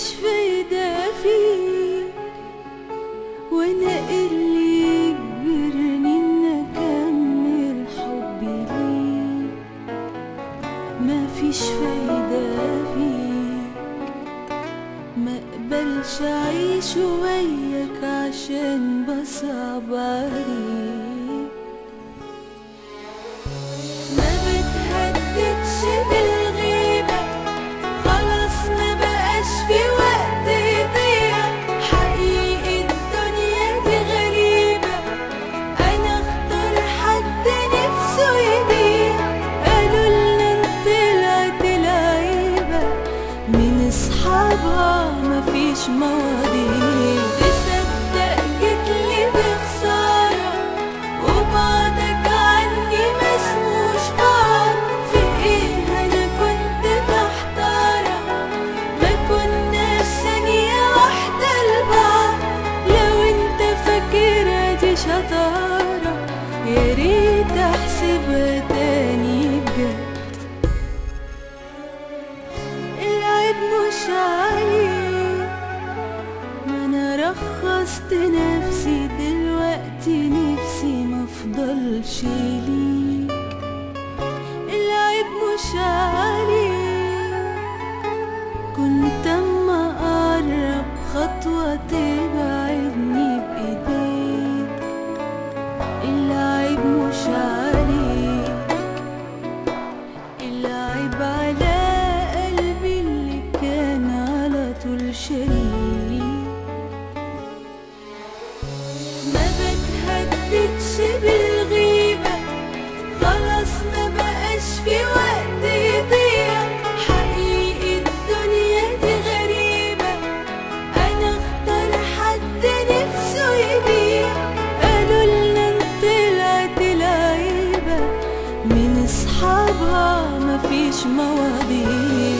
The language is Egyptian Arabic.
فايدة فيك وانا اللي يجبرني ان اكمل حبي ليك مفيش فايدة فيك ما اقبلش اعيش وياك عشان بصعب عليك ما بتهددش بالغيبة خلاص ما بقاش في وقت يضيع حقيقي الدنيا دي غريبة أنا اختار حد نفسه يبيع قالوا لنا انت طلعت لعيبة من اصحابها مفيش مواضيع تصدق جيتلي بخسارة وبعدك عني مسموش بعض في ايه انا كنت محتارة ما كنا في ثانية واحدة لبعض لو انت فاكرها دي شطارة يا ريت احسبها تاني بجد العيب مش عليك ما انا رخصت نفسي دلوقتي نفسي مفضلش ليك العيب مش عليك كنت اما اقرب خطوة تبعدني بايديك العيب مش عليك العيب على قلبي اللي كان على طول شريك ما بتهددش بالغيبة خلاص ما بقاش في وقت يضيع حقيقي الدنيا دي غريبة أنا اختار حد نفسه يبيع قالوا لنا انت طلعت لعيبة من اصحابها مفيش مواضيع